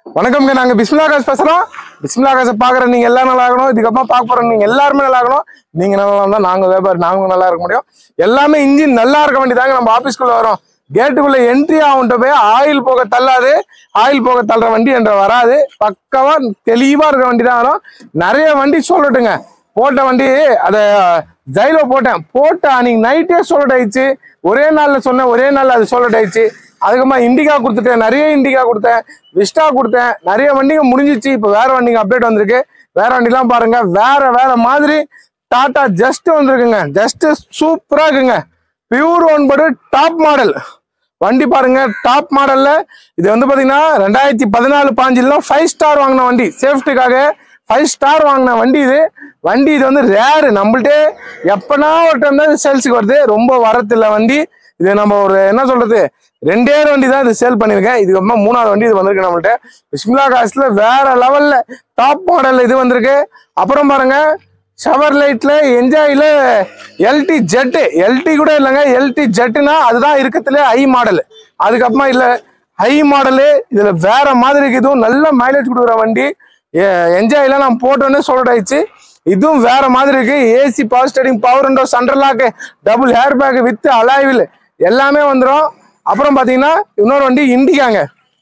வணக்கம்ங்க நாங்க பிஸ்மிலா காசு பேசுறோம் பிஸ்மிலா காசை பாக்குற நீங்க எல்லாம் நல்லா இருக்கணும் இதுக்கப்புறம் பார்க்க போறோம் நீங்க எல்லாருமே நல்லா இருக்கணும் நீங்க நல்லா இருந்தா நாங்க வியாபாரி நாங்களும் நல்லா இருக்க முடியும் எல்லாமே இன்ஜின் நல்லா இருக்க வேண்டியதாங்க நம்ம ஆபீஸ்க்குள்ள வரோம் கேட்டுக்குள்ள என்ட்ரி ஆகுன்ட்டு போய் ஆயில் போக தள்ளாது ஆயில் போக தள்ளுற வண்டி என்ற வராது பக்கவா தெளிவா இருக்க வண்டி தான் வரும் நிறைய வண்டி சொல்லட்டுங்க போட்ட வண்டி அதை ஜைலோ போட்டேன் போட்ட அன்னைக்கு நைட்டே சொல்லட் ஆயிடுச்சு ஒரே நாள்ல சொன்னேன் ஒரே நாள்ல அது சொல்லட் ஆயிடுச்சு அதுக்கப்புறமா இண்டிகா கொடுத்துட்டேன் நிறைய இண்டிகா கொடுத்தேன் விஸ்டா கொடுத்தேன் நிறைய வண்டிங்க முடிஞ்சிச்சு இப்போ வேற வண்டிங்க அப்டேட் வந்திருக்கு வேற வண்டிலாம் பாருங்க வேற வேற மாதிரி டாடா ஜஸ்ட் வந்திருக்குங்க ஜஸ்ட் சூப்பரா இருக்குங்க பியூர் ஒன்பது டாப் மாடல் வண்டி பாருங்க டாப் மாடல்ல இது வந்து பாத்தீங்கன்னா ரெண்டாயிரத்தி பதினாலு பாஞ்சில ஃபைவ் ஸ்டார் வாங்கின வண்டி சேஃப்டிக்காக ஃபைவ் ஸ்டார் வாங்கின வண்டி இது வண்டி இது வந்து ரேரு நம்மள்ட்டே எப்பனா ஒரு டைம் தான் சேல்ஸுக்கு வருது ரொம்ப வரத்தில்ல வண்டி இது நம்ம ஒரு என்ன சொல்றது ரெண்டே வண்டி தான் இது சேல் பண்ணியிருக்கேன் இதுக்கப்புறமா மூணாவது வண்டி இது வந்திருக்கு நம்மள்ட்ட பிஸ்மிலா காசுல வேற லெவல்ல டாப் மாடல் இது வந்திருக்கு அப்புறம் பாருங்க ஷவர் லைட்ல என்ஜாயில எல்டி ஜெட்டு எல்டி கூட இல்லைங்க எல்டி ஜெட்டுனா அதுதான் இருக்கத்துல ஹை மாடல் அதுக்கப்புறமா இல்ல ஹை மாடலு இதுல வேற மாதிரி இருக்கு இதுவும் நல்ல மைலேஜ் கொடுக்குற வண்டி என்ஜாய்ல நான் போட்டோன்னே சொல்லிட்டாச்சு இதுவும் வேற மாதிரி இருக்கு AC power steering power window central lock double air bag with alloy wheel எல்லாமே வந்துடும் அப்புறம் பாத்தீங்கன்னா இன்னொரு வண்டி இண்டிகாங்க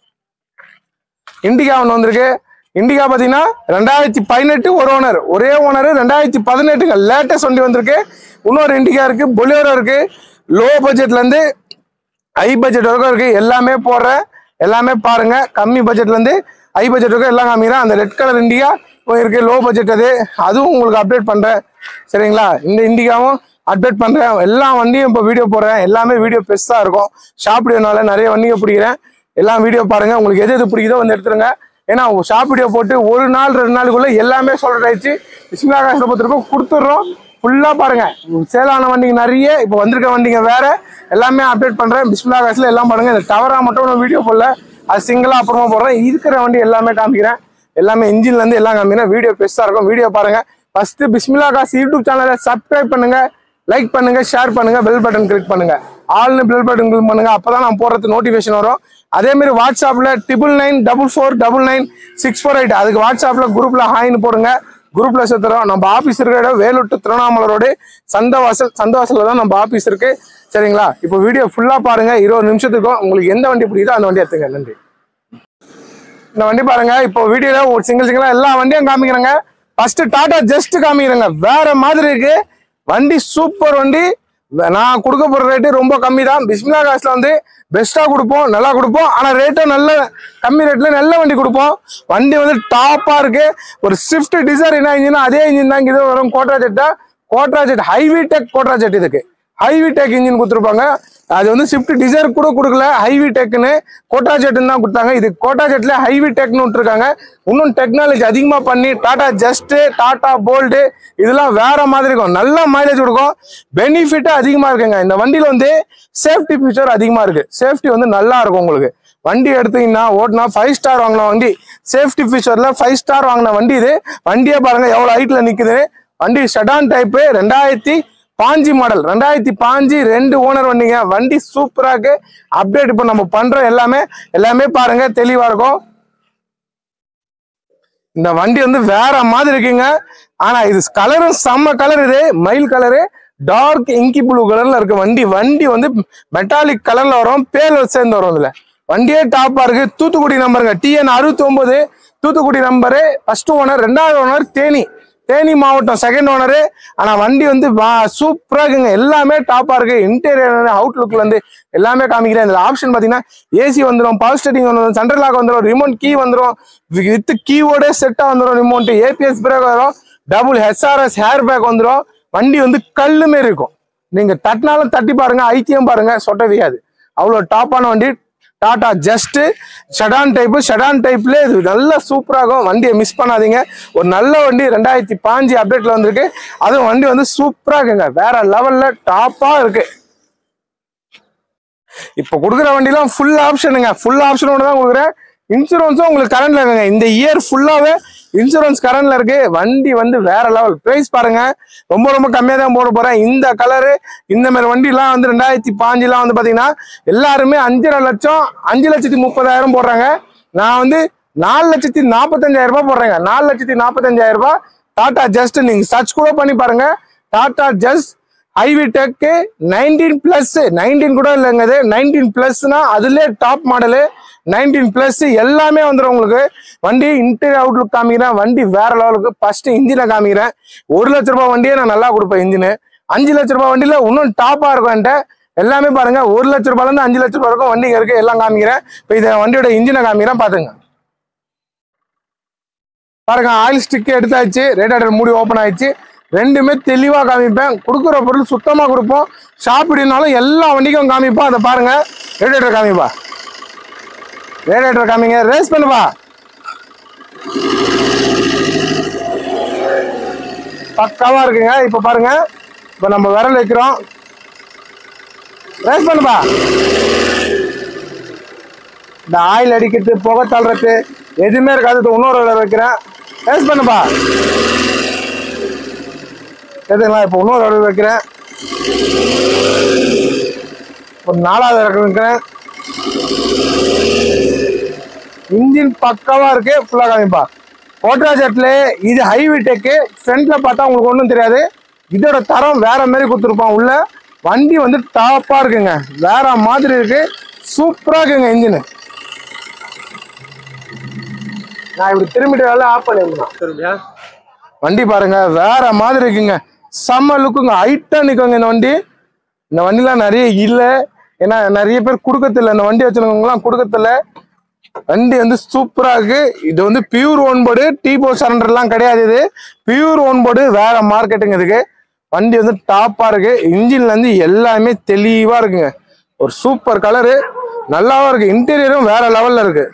இண்டிகா ஒன்று வந்திருக்கு இண்டிகா பார்த்தீங்கன்னா ரெண்டாயிரத்தி பதினெட்டு ஒரு ஓனர் ஒரே ஓனர் ரெண்டாயிரத்தி பதினெட்டுங்க லேட்டஸ்ட் வண்டி வந்திருக்கு இன்னொரு இண்டிகா இருக்கு பொலியோரோ இருக்கு லோ பட்ஜெட்ல இருந்து ஹை பட்ஜெட் வரைக்கும் இருக்கு எல்லாமே போடுறேன் எல்லாமே பாருங்க கம்மி பட்ஜெட்ல இருந்து ஹை பட்ஜெட் வரைக்கும் எல்லாம் காமிக்கிறேன் அந்த ரெட் கலர் இண்டிகா இப்போ இருக்கு லோ பட்ஜெட் அது அதுவும் உங்களுக்கு அப்டேட் பண்றேன் சரிங்களா இந்த இண்டிகாவும் அப்டேட் பண்றேன் எல்லா வண்டியும் இப்போ வீடியோ போடுறேன் எல்லாமே வீடியோ பெருசா இருக்கும் ஷாப் வீடியோனால நிறைய வண்டிங்க பிடிக்கிறேன் எல்லாம் வீடியோ பாருங்க உங்களுக்கு எது எது பிடிக்குதோ வந்து எடுத்துருங்க ஏன்னா ஷாப் வீடியோ போட்டு ஒரு நாள் ரெண்டு நாளுக்குள்ள எல்லாமே சொல்ற ஆயிடுச்சு பிஸ்மிலா காசை பொறுத்திருக்கும் கொடுத்துட்றோம் ஃபுல்லா பாருங்க சேலான வண்டிங்க நிறைய இப்போ வந்திருக்க வண்டிங்க வேற எல்லாமே அப்டேட் பண்றேன் பிஸ்மிலா காசுல எல்லாம் பாருங்க இந்த டவரா மட்டும் நான் வீடியோ போடல அது சிங்கிளா அப்புறமா போடுறேன் இருக்கிற வண்டி எல்லாமே காமிக்கிறேன் எல்லாமே இன்ஜின்ல இருந்து எல்லாம் காமிக்கிறேன் வீடியோ பெருசா இருக்கும் வீடியோ பாருங்க ஃபர்ஸ்ட் பிஸ்மிலா காசு யூடியூப் சேனலை சப்ஸ்கிரைப் பண்ணுங்க லைக் பண்ணுங்க ஷேர் பண்ணுங்க பெல் பட்டன் கிளிக் பண்ணுங்க ஆல்னு பெல் பட்டன் கிளிக் பண்ணுங்க அப்பதான் நான் போறது நோட்டிஃபிகேஷன் வரும் அதே மாதிரி வாட்ஸ்அப்ல triple nine double four double nine six four eight அதுக்கு வாட்ஸ்அப்ல குரூப்ல ஹாய்னு போடுங்க குரூப்ல சேர்த்துறோம் நம்ம ஆபீஸ் இருக்கிற இடம் வேலூர் to திருவண்ணாமலை ரோடு சந்தவாசல் சந்தவாசல்ல தான் நம்ம ஆபீஸ் இருக்கு சரிங்களா இப்போ வீடியோ ஃபுல்லா பாருங்க இருபது நிமிஷத்துக்கும் உங்களுக்கு எந்த வண்டி பிடிக்குதோ அந்த வண்டி எடுத்துங்க நன்றி இந்த வண்டி பாருங்க இப்போ வீடியோல ஒரு சிங்கிள் சிங்கிளா எல்லா வண்டியும் காமிக்கிறேங்க ஃபர்ஸ்ட் டாடா ஜஸ்ட் காமிக்கிறேங்க வேற மாதிரி இருக்கு வண்டி சூப்பர் வண்டி நான் கொடுக்க போற ரேட்டு ரொம்ப கம்மி தான் பிஸ்மிலா காசுல வந்து பெஸ்டா கொடுப்போம் நல்லா கொடுப்போம் ஆனா ரேட்டும் நல்ல கம்மி ரேட்ல நல்ல வண்டி கொடுப்போம் வண்டி வந்து டாப்பா இருக்கு ஒரு ஸ்விஃப்ட் டிசைர் என்ன இன்ஜின் அதே இன்ஜின் தான் இது வரும் கோட்ரா ஜெட்டா கோட்ரா ஜெட் ஹைவி டெக் கோட்ரா ஜெட் இதுக்கு ஹைவி டெக் இன்ஜின் கொடுத்துருப்பாங்க அது வந்து ஸ்விஃப்ட் டிசைர் கூட கொடுக்கல ஹைவி டெக்னு கோட்டா ஜெட்னு தான் கொடுத்தாங்க இது கோட்டா ஜெட்ல ஹைவி டெக்னு விட்டுருக்காங்க இன்னும் டெக்னாலஜி அதிகமா பண்ணி டாடா ஜஸ்ட் டாடா போல்டு இதெல்லாம் வேற மாதிரி இருக்கும் நல்ல மைலேஜ் கொடுக்கும் பெனிஃபிட் அதிகமா இருக்குங்க இந்த வண்டியில வந்து சேஃப்டி ஃபீச்சர் அதிகமா இருக்கு சேஃப்டி வந்து நல்லா இருக்கும் உங்களுக்கு வண்டி எடுத்தீங்கன்னா ஓட்டினா ஃபைவ் ஸ்டார் வாங்கின வண்டி சேஃப்டி ஃபீச்சர்ல ஃபைவ் ஸ்டார் வாங்கின வண்டி இது வண்டியை பாருங்க எவ்வளவு ஹைட்ல நிக்குது வண்டி ஷடான் டைப்பு ரெண்டாயிரத்தி பாஞ்சி மாடல் ரெண்டாயிரத்தி பாஞ்சி ரெண்டு ஓனர் வண்டிங்க வண்டி சூப்பரா இருக்கு அப்டேட் இப்போ நம்ம பண்ற எல்லாமே எல்லாமே பாருங்க தெளிவா இருக்கும் இந்த வண்டி வந்து வேற மாதிரி இருக்குங்க ஆனா இது கலரும் செம்ம கலர் இது மயில் கலரு டார்க் இங்கி ப்ளூ கலர்ல இருக்கு வண்டி வண்டி வந்து மெட்டாலிக் கலர்ல வரும் பேல் சேர்ந்து வரும் இதுல வண்டியே டாப்பா இருக்கு தூத்துக்குடி நம்பருங்க டிஎன் அறுபத்தி ஒன்பது தூத்துக்குடி நம்பரு ஃபர்ஸ்ட் ஓனர் ரெண்டாவது ஓனர் தேனி தேனி மாவட்டம் செகண்ட் ஓனரு ஆனா வண்டி வந்து சூப்பரா இருக்குங்க எல்லாமே டாப்பா இருக்கு இன்டீரியர் அவுட்லுக்ல இருந்து எல்லாமே காமிக்கிறேன் இந்த ஆப்ஷன் பாத்தீங்கன்னா ஏசி வந்துடும் பவர் ஸ்டேட்டிங் வந்துடும் சென்ட்ரல் லாக் வந்துடும் ரிமோட் கீ வந்துடும் வித் கீவோட செட்டா வந்துடும் ரிமோட் ஏபிஎஸ் பிரேக் வரும் டபுள் ஹெச்ஆர்எஸ் ஹேர் பேக் வந்துடும் வண்டி வந்து கல்லு மாரி இருக்கும் நீங்க தட்டினாலும் தட்டி பாருங்க ஐத்தியம் பாருங்க சொட்ட வையாது அவ்வளவு டாப்பான வண்டி Tata Zest sedan type sedan டைப்ல இது நல்ல சூப்பராகும் வண்டியை மிஸ் பண்ணாதீங்க ஒரு நல்ல வண்டி ரெண்டாயிரத்தி பாஞ்சு அப்டேட்ல வந்திருக்கு அதுவும் வண்டி வந்து சூப்பரா இருக்குங்க வேற லெவல்ல டாப்பா இருக்கு இப்போ கொடுக்குற வண்டிலாம் ஃபுல் ஆப்ஷனுங்க ஃபுல் ஆப்ஷனோட தான் கொடுக்குறேன் இன்சூரன்ஸும் உங்களுக்கு கரண்ட்ல இருக்குங்க இந்த இயர் ஃபுல்லாவே இன்சூரன்ஸ் கரண்ட்ல இருக்கு வண்டி வந்து வேற லெவல் பிரைஸ் பாருங்க ரொம்ப ரொம்ப கம்மியா தான் போட போறேன் இந்த கலரு இந்த மாதிரி வண்டிலாம் வந்து ரெண்டாயிரத்தி பாஞ்சுலாம் வந்து பாத்தீங்கன்னா எல்லாருமே அஞ்சரை லட்சம் அஞ்சு லட்சத்தி முப்பதாயிரம் போடுறாங்க நான் வந்து நாலு லட்சத்தி நாற்பத்தஞ்சாயிரம் ரூபாய் போடுறேங்க நாலு லட்சத்தி நாற்பத்தஞ்சாயிரம் ரூபாய் டாடா ஜஸ்ட் நீங்க சர்ச் கூட பண்ணி பாருங்க டாடா ஜஸ்ட் ஐவி டெக் நைன்டீன் பிளஸ் நைன்டீன் கூட இல்லைங்க இது நைன்டீன் பிளஸ்னா அதுலேயே டாப் மாடலு நைன்டீன் பிளஸ் எல்லாமே வந்துடும் உங்களுக்கு வண்டி இன்டீரியர் அவுட்லுக் காமிக்கிறேன் வண்டி வேற லெவலுக்கு ஃபர்ஸ்ட் இன்ஜினை காமிக்கிறேன் ஒரு லட்ச ரூபாய் வண்டியே நான் நல்லா கொடுப்பேன் இன்ஜினு அஞ்சு லட்ச ரூபாய் வண்டியில இன்னும் டாப்பா இருக்கும் என்கிட்ட எல்லாமே பாருங்க ஒரு லட்ச ரூபாயில இருந்து அஞ்சு லட்ச ரூபாய் இருக்கும் வண்டிங்க இருக்கு எல்லாம் காமிக்கிறேன் இப்போ இந்த வண்டியோட இன்ஜினை காமிக்கிறேன் பாத்துங்க பாருங்க ஆயில் ஸ்டிக் எடுத்தாச்சு ரேடியேட்டர் மூடி ஓப்பன் ஆயிடுச்சு ரெண்டுமே தெளிவா காமிப்பேன் கொடுக்குற பொருள் சுத்தமா கொடுப்போம் ஷாப்பிடினாலும் எல்லா வண்டிக்கும் காமிப்போம் அதை பாருங்க ரேடியேட்டர் காமிப்பா ரேடியேட்டர் காமிங்க ரேஸ் பண்ணுப்பா பக்காவா இருக்குங்க இப்ப பாருங்க இப்ப நம்ம விரல் வைக்கிறோம் ரேஸ் பண்ணுப்பா இந்த ஆயில் அடிக்கிறது புகை தள்ளுறது எதுவுமே இருக்காது இது இன்னொரு விரல் வைக்கிறேன் ரேஸ் பண்ணுப்பா எதுங்களா இப்போ இன்னொரு விரல் வைக்கிறேன் ஒரு நாலாவது விரல் வைக்கிறேன் இன்ஜின் பக்காவா இருக்கு ஃபுல்லா காமிப்பா கோட்ரா ஜெட்ல இது ஹைவி டெக்கு ஃப்ரண்ட்ல பார்த்தா உங்களுக்கு ஒன்றும் தெரியாது இதோட தரம் வேற மாதிரி கொடுத்துருப்பான் உள்ள வண்டி வந்து டாப்பா இருக்குங்க வேற மாதிரி இருக்கு சூப்பரா இருக்குங்க இன்ஜின் நான் இப்படி திரும்பிட்டு வேலை ஆஃப் பண்ணிருந்தேன் வண்டி பாருங்க வேற மாதிரி இருக்குங்க செம்ம லுக்குங்க ஹைட்டா நிக்குங்க இந்த வண்டி இந்த வண்டிலாம் நிறைய இல்லை ஏன்னா நிறைய பேர் கொடுக்கறதில்ல இந்த வண்டி வச்சிருக்கவங்கலாம் கொடுக்கறதில்ல வண்டி வந்து சூப்பரா இருக்கு இது வந்து பியூர் ஓன்போர்டு டீபோ சரண்டர்லாம் கிடையாது இது பியூர் ஓன்போர்டு வேற மார்க்கெட்டுங்க இதுக்கு வண்டி வந்து டாப்பா இருக்கு இன்ஜின்ல இருந்து எல்லாமே தெளிவா இருக்குங்க ஒரு சூப்பர் கலரு நல்லாவும் இருக்கு இன்டீரியரும் வேற லெவல்ல இருக்கு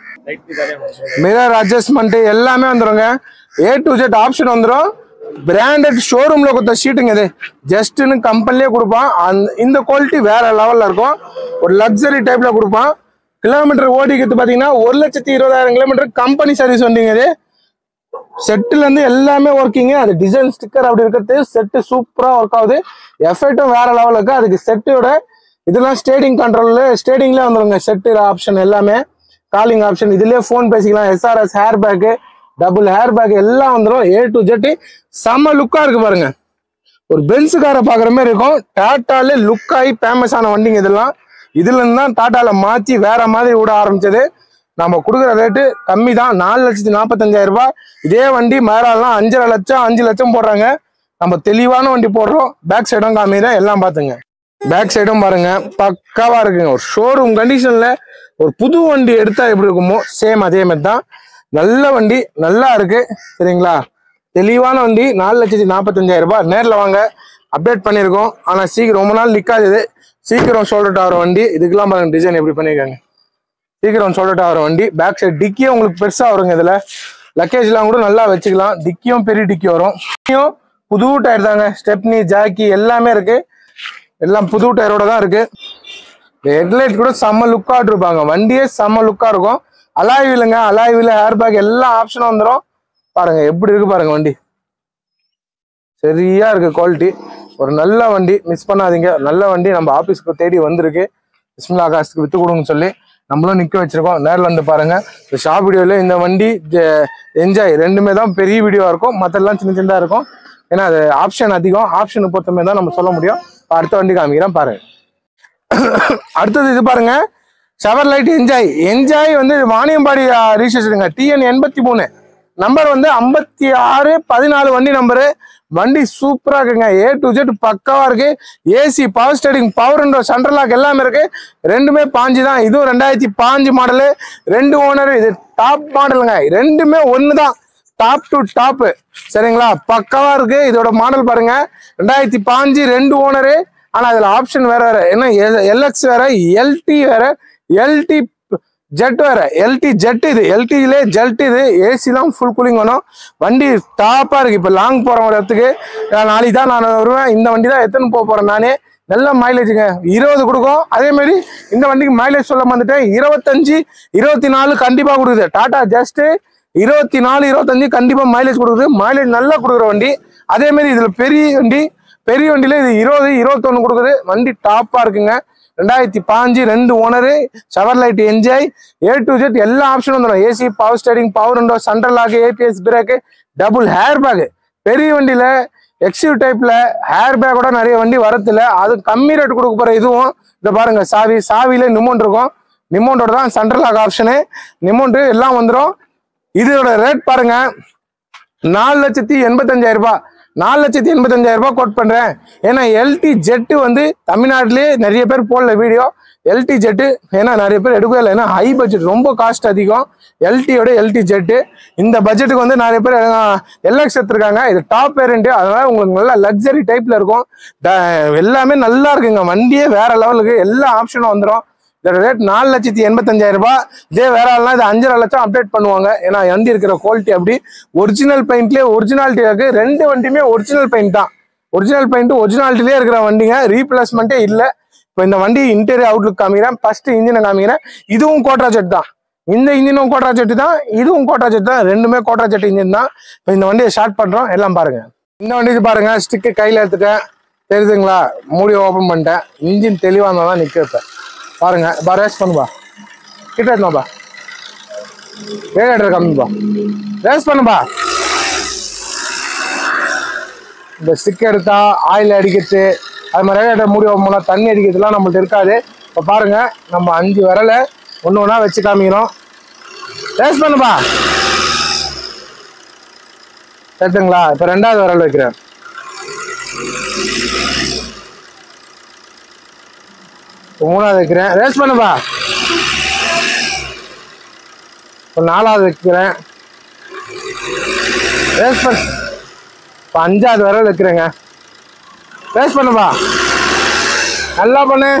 மிரர் அட்ஜஸ்ட்மெண்ட் எல்லாமே வந்துருங்க ஏ டு ஜெட் ஆப்ஷன் வந்துடும் பிராண்டட் ஷோரூம்ல கொடுத்த ஷீட்டுங்க இது ஜஸ்ட்னு கம்பெனிலே கொடுப்பான் அந்த இந்த குவாலிட்டி வேற லெவல்ல இருக்கும் ஒரு லக்ஸரி டைப்ல கொடுப்பான் கிலோமீட்டர் ஓடிக்கிறது பாத்தீங்கன்னா ஒரு லட்சத்தி இருபதாயிரம் கிலோமீட்டர் கம்பெனி சர்வீஸ் வண்டிங்க இது செட்டுல இருந்து எல்லாமே ஒர்க்கிங் அது டிசைன் ஸ்டிக்கர் அப்படி இருக்கிறது செட்டு சூப்பரா ஒர்க் ஆகுது எஃபெக்டும் வேற லெவல் இருக்கு அதுக்கு செட்டோட இதெல்லாம் ஸ்டேடிங் கண்ட்ரோல்ல ஸ்டேடிங்ல வந்துருங்க செட்டு ஆப்ஷன் எல்லாமே காலிங் ஆப்ஷன் இதுலயே ஃபோன் பேசிக்கலாம் SRS air bag double air bag எல்லாம் வந்துடும் ஏ டு ஜெட்டு செம்ம லுக்கா இருக்கு பாருங்க ஒரு பென்ஸ் காரை பாக்குற மாதிரி இருக்கும் டாட்டால லுக் ஆகி ஃபேமஸ் ஆன வண்டிங்க இதெல்லாம் இதுல இருந்து தான் டாட்டால மாத்தி வேற மாதிரி விட ஆரம்பிச்சது நம்ம கொடுக்குற ரேட்டு கம்மி தான் நாலு லட்சத்தி நாற்பத்தஞ்சாயிரம் ரூபாய் இதே வண்டி மேலாலாம் அஞ்சரை லட்சம் அஞ்சு லட்சம் போடுறாங்க நம்ம தெளிவான வண்டி போடுறோம் பேக் சைடும் காமிதான் எல்லாம் பாத்துங்க பேக் சைடும் பாருங்க பக்காவா இருக்குங்க ஒரு ஷோரூம் கண்டிஷன்ல ஒரு புது வண்டி எடுத்தா எப்படி இருக்குமோ சேம் அதே மாதிரி தான் நல்ல வண்டி நல்லா இருக்கு சரிங்களா தெளிவான வண்டி நாலு லட்சத்தி நாற்பத்தஞ்சாயிரம் ரூபாய் நேர்ல வாங்க அப்டேட் பண்ணியிருக்கோம் ஆனா சீக்கிரம் ரொம்ப நாள் நிக்காது இது சீக்கிரம் சோல்ட் ஆகிற வண்டி இதுக்கெல்லாம் பாருங்க டிசைன் எப்படி பண்ணியிருக்காங்க சீக்கிரம் சொல்லிட்டு ஆகிற வண்டி பேக் சைடு டிக்கியும் உங்களுக்கு பெருசா வருங்க இதுல லக்கேஜ்லாம் கூட நல்லா வச்சுக்கலாம் டிக்கியும் பெரிய டிக்கி வரும் டிக்கியும் புது டயர் தாங்க ஸ்டெப்னி ஜாக்கி எல்லாமே இருக்கு எல்லாம் புது டயரோட தான் இருக்கு ஹெட்லைட் கூட செம்ம லுக்கா இருப்பாங்க வண்டியே செம்ம லுக்கா இருக்கும் அலாய் வீலுங்க அலாய் வீல் ஹேர் பேக் எல்லா ஆப்ஷனும் வந்துடும் பாருங்க எப்படி இருக்கு பாருங்க வண்டி சரியா இருக்கு குவாலிட்டி ஒரு நல்ல வண்டி மிஸ் பண்ணாதீங்க நல்ல வண்டி நம்ம ஆபீஸ்க்கு தேடி வந்திருக்கு பிஸ்மிலா காசுக்கு வித்து கொடுங்கன்னு சொல்லி நம்மளும் நிக்க வச்சிருக்கோம் நேர்ல வந்து பாருங்க இந்த ஷாப் வீடியோல இந்த வண்டி என்ஜாய் ரெண்டுமே தான் பெரிய வீடியோவா இருக்கும் மத்தெல்லாம் சின்ன சின்னதா இருக்கும் ஏன்னா அது ஆப்ஷன் அதிகம் ஆப்ஷனை பொறுத்த மாதிரி தான் நம்ம சொல்ல முடியும் இப்ப அடுத்த வண்டி காமிக்கிறேன் பாருங்க அடுத்தது இது பாருங்க ஷவர் லைட் என்ஜாய் என்ஜாய் வந்து வாணியம்பாடி ரிஜிஸ்ட்ரேஷனுங்க டிஎன் எண்பத்தி மூணு நம்பர் வந்து ஐம்பத்தி ஆறு பதினாலு வண்டி நம்பரு வண்டி சூப்பரா இருக்குங்க ஏ டு ஜெட் பக்காவா இருக்கு AC power steering power window central lock எல்லாமே இருக்கு ரெண்டுமே பாஞ்சு தான் இதுவும் ரெண்டாயிரத்தி பாஞ்சு மாடலு ரெண்டு ஓனர் இது டாப் மாடலுங்க ரெண்டுமே ஒன்று தான் டாப் டு டாப் சரிங்களா பக்காவா இருக்கு இதோட மாடல் பாருங்க ரெண்டாயிரத்தி பாஞ்சு ரெண்டு ஓனரு ஆனா அதுல ஆப்ஷன் வேற வேற என்ன எல்எக்ஸ் வேற எல்டி வேற எல்டி ஜெட் வேற எல்டி ஜெட் இது எல்டிலே ஜெட் இது ஏசிலாம் ஃபுல் கூலிங் வேணும் வண்டி டாப்பா இருக்கு இப்போ லாங் போற ஒரு இடத்துக்கு நான் நாளைக்கு தான் நான் வருவேன் இந்த வண்டி தான் எத்தனை போக போறேன் நானே நல்ல மைலேஜுங்க இருபது கொடுக்கும் அதே மாதிரி இந்த வண்டிக்கு மைலேஜ் சொல்ல வந்துட்டேன் இருபத்தஞ்சு இருபத்தி நாலு கண்டிப்பா கொடுக்குது டாடா ஜஸ்ட் இருபத்தி நாலு இருபத்தஞ்சு கண்டிப்பா மைலேஜ் கொடுக்குது மைலேஜ் நல்லா கொடுக்குற வண்டி அதே மாதிரி இதுல பெரிய வண்டி பெரிய வண்டியில இது இருபது இருபத்தொன்னு கொடுக்குது வண்டி டாப்பா இருக்குங்க ரெண்டாயிரத்தி பாஞ்சு ரெண்டு owner shower light enjoy A to Z எல்லா ஆப்ஷனும் வந்துடும் AC power steering power window central lock ABS brake double air bag பெரிய வண்டியில எக்ஸிவ் டைப்ல ஹேர் பேக்கோட நிறைய வண்டி வரதில்ல அது கம்மி ரேட் கொடுக்க போற இதுவும் இந்த பாருங்க சாவி சாவியில நிமோண்ட் இருக்கும் நிமோண்டோட தான் சென்ட்ரல் லாக் ஆப்ஷனு நிமோண்டு எல்லாம் வந்துடும் இதோட ரேட் பாருங்க நாலு லட்சத்தி எண்பத்தஞ்சாயிரம் ரூபாய் நாலு லட்சத்தி எண்பத்தஞ்சாயிரம் ரூபாய் கோட் பண்றேன் ஏன்னா எல்டி ஜெட்டு வந்து தமிழ்நாட்டிலேயே நிறைய பேர் போடல வீடியோ எல்டி ஜெட்டு ஏன்னா நிறைய பேர் எடுக்கவே இல்லை ஏன்னா ஹை பட்ஜெட் ரொம்ப காஸ்ட் அதிகம் எல்டியோட எல்டி ஜெட்டு இந்த பட்ஜெட்டுக்கு வந்து நிறைய பேர் எல்எக்ஸ் எடுத்திருக்காங்க இது டாப் வேரியன்ட் அதனால உங்களுக்கு நல்ல லக்ஸரி டைப்ல இருக்கும் ட- எல்லாமே நல்லா இருக்குங்க வண்டியே வேற லெவலுக்கு எல்லா ஆப்ஷனும் வந்துடும் இதோட ரேட் நாலு லட்சத்தி எண்பத்தஞ்சாயிரம் ரூபாய் இதே வேற ஆள்னா இது அஞ்சரை லட்சம் அப்டேட் பண்ணுவாங்க ஏன்னா வண்டி இருக்கிற குவாலிட்டி அப்படி ஒரிஜினல் பெயிண்ட்லேயே ஒரிஜினாலிட்டி இருக்கு ரெண்டு வண்டியுமே ஒரிஜினல் பெயிண்ட் தான் ஒரிஜினல் பெயிண்ட் ஒரிஜினாலிட்டிலே இருக்கிற வண்டிங்க ரீப்ளேஸ்மெண்ட்டே இல்லை இப்போ இந்த வண்டி இன்டீரியர் அவுட்லுக் காமிக்கிறேன் ஃபர்ஸ்ட் இன்ஜினை காமிக்கிறேன் இதுவும் கோட்ரா ஜெட் தான் இந்த இன்ஜினும் கோட்ரா ஜெட் தான் இதுவும் கோட்ரா ஜெட் தான் ரெண்டுமே கோட்ரா ஜெட் இன்ஜின் தான் இப்போ இந்த வண்டியை ஸ்டார்ட் பண்றோம் எல்லாம் பாருங்க இந்த வண்டிக்கு பாருங்க ஸ்டிக்கு கையில எடுத்துட்டேன் தெரியுதுங்களா மூடி ஓப்பன் பண்ணிட்டேன் இன்ஜின் தெளிவாக இருந்தால் தான் நிற்க வைப்பேன் பாருங்க பா ரேஸ் பண்ணுப்பா கிட்ட எடுத்துப்பா ரேடியேட்டர் கம்மிப்பா ரேஸ் பண்ணுப்பா இந்த ஸ்டிக் எடுத்தா ஆயில் அடிக்கிறது அது மாதிரி ரேடியேட்டர் மூடி ஓப்பன் பண்ணா தண்ணி அடிக்கிறதுலாம் நம்மள்ட்ட இருக்காது இப்போ பாருங்க நம்ம அஞ்சு விரலை ஒன்று ஒன்றா வச்சு காமிக்கிறோம் ரேஸ் பண்ணுப்பா சேர்த்துங்களா இப்போ ரெண்டாவது விரல் வைக்கிறேன் இப்போ மூணாவது வைக்கிறேன் ரேஸ் பண்ணுப்பா இப்போ நாலாவது வைக்கிறேன் ரேஸ் பண்ண இப்போ அஞ்சாவது விரல் வைக்கிறேங்க ரேஸ் பண்ணுப்பா நல்லா பண்ணு